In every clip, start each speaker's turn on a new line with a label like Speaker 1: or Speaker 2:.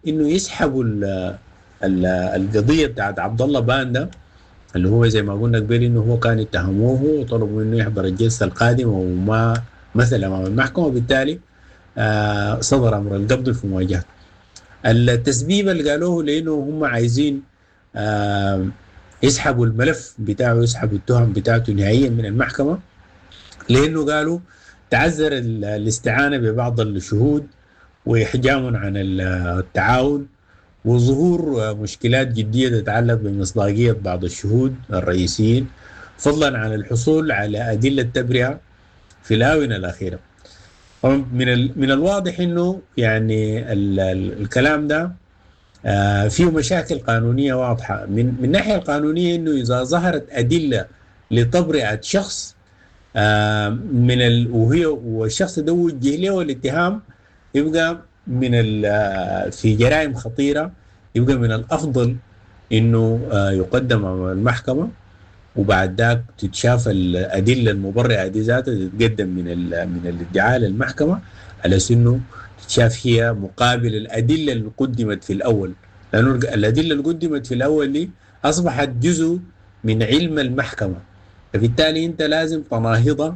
Speaker 1: انه يسحبوا القضيه بتاعت عبد الله باندا اللي هو زي ما قلنا قبل انه هو كان اتهموه وطلبوا انه يحضر الجلسه القادمه وما مثل امام المحكمه وبالتالي آه صدر امر القبض في مواجهته. التسبيب اللي قالوه لانه هم عايزين آه يسحبوا الملف بتاعه يسحبوا التهم بتاعته نهائيا من المحكمه لانه قالوا تعذر الاستعانه ببعض الشهود واحجام عن التعاون وظهور مشكلات جدية تتعلق بمصداقية بعض الشهود الرئيسيين فضلا عن الحصول على أدلة تبرئة في الآونة الأخيرة من من الواضح انه يعني ال ال الكلام ده آه فيه مشاكل قانونيه واضحه من من الناحيه القانونيه انه اذا ظهرت ادله لتبرئه شخص آه من ال وهي والشخص ده وجه له الاتهام يبقى من في جرائم خطيره يبقى من الافضل انه يقدم امام المحكمه وبعد ذاك تتشاف الادله المبرئه دي ذاتها تتقدم من من الادعاء للمحكمه على انه تتشاف هي مقابل الادله اللي قدمت في الاول لانه الادله اللي قدمت في الاول دي اصبحت جزء من علم المحكمه فبالتالي انت لازم تناهضها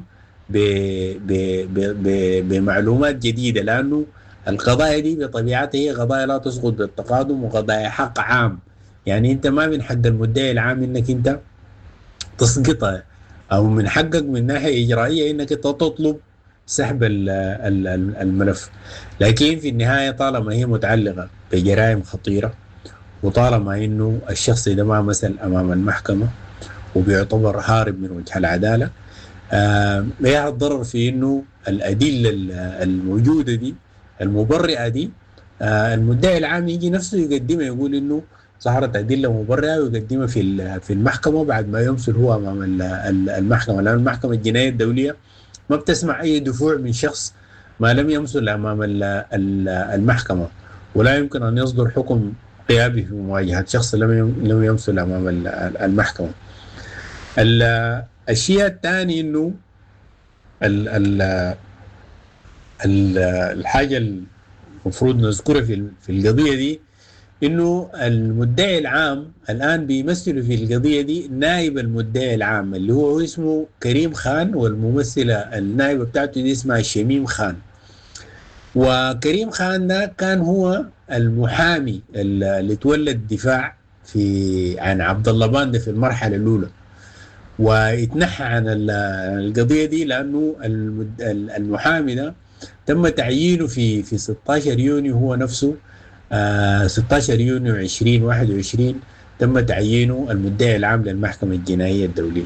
Speaker 1: بمعلومات جديده لانه القضايا دي بطبيعتها هي قضايا لا تسقط بالتقادم وقضايا حق عام يعني انت ما من حق المدعي العام انك انت تسقطها او من حقك من ناحيه اجرائيه انك انت تطلب سحب الملف لكن في النهايه طالما هي متعلقه بجرائم خطيره وطالما انه الشخص ده ما مثل امام المحكمه وبيعتبر هارب من وجه العداله آه ما الضرر في انه الادله الموجوده دي المبرئه دي آه المدعي العام يجي نفسه يقدمها يقول انه ظهرت ادله مبرئه ويقدمها في في المحكمه بعد ما يمثل هو امام المحكمه لان المحكمه الجنائيه الدوليه ما بتسمع اي دفوع من شخص ما لم يمثل امام المحكمه ولا يمكن ان يصدر حكم قيابي في مواجهه شخص لم لم يمثل امام المحكمه. الشيء الثاني انه ال ال الحاجه المفروض نذكرها في في القضيه دي انه المدعي العام الان بيمثل في القضيه دي نائب المدعي العام اللي هو اسمه كريم خان والممثله النائبه بتاعته دي اسمها شميم خان وكريم خان ده كان هو المحامي اللي تولى الدفاع في عن عبد الله باندا في المرحله الاولى واتنحى عن القضيه دي لانه المحامي ده تم تعيينه في في 16 يونيو هو نفسه آه 16 يونيو 2021 تم تعيينه المدعي العام للمحكمة الجنائية الدولية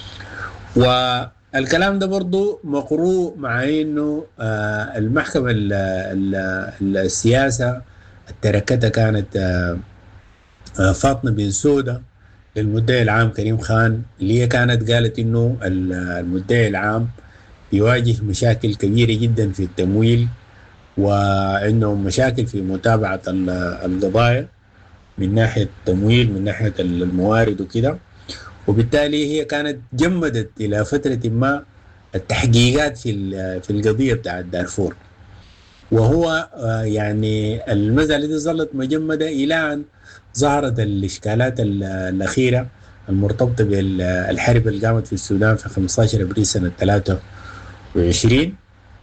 Speaker 1: والكلام ده برضو مقروء مع انه آه المحكمة ال ال السياسة تركتها كانت آه آه فاطمة بن سودة للمدعي العام كريم خان اللي هي كانت قالت انه المدعي العام يواجه مشاكل كبيرة جدا في التمويل وعندهم مشاكل في متابعة القضايا من ناحية التمويل من ناحية الموارد وكده وبالتالي هي كانت جمدت إلى فترة ما التحقيقات في في القضية بتاعت دارفور وهو يعني المسألة دي ظلت مجمدة إلى أن ظهرت الإشكالات الأخيرة المرتبطة بالحرب اللي قامت في السودان في 15 أبريل سنة 23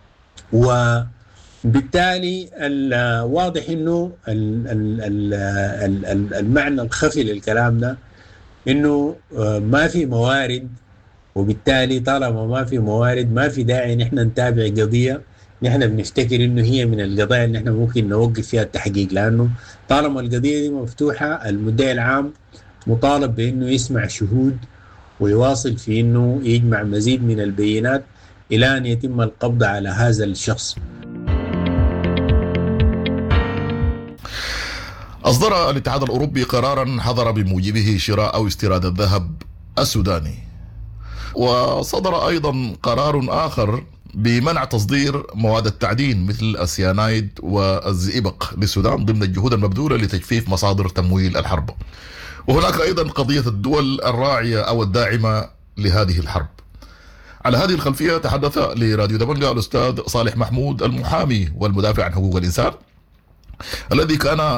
Speaker 1: وبالتالي الواضح انه المعنى الخفي للكلام ده انه ما في موارد وبالتالي طالما ما في موارد ما في داعي نحن نتابع قضيه نحن بنفتكر انه هي من القضايا اللي نحن ممكن نوقف فيها التحقيق لانه طالما القضيه دي مفتوحه المدعي العام مطالب بانه يسمع شهود ويواصل في انه يجمع مزيد من البينات الى ان يتم القبض على هذا الشخص.
Speaker 2: أصدر الاتحاد الأوروبي قرارا حظر بموجبه شراء أو استيراد الذهب السوداني وصدر أيضا قرار آخر بمنع تصدير مواد التعدين مثل السيانايد والزئبق للسودان ضمن الجهود المبذولة لتجفيف مصادر تمويل الحرب وهناك أيضا قضية الدول الراعية أو الداعمة لهذه الحرب على هذه الخلفية تحدث لراديو دمنجا الأستاذ صالح محمود المحامي والمدافع عن حقوق الإنسان الذي كان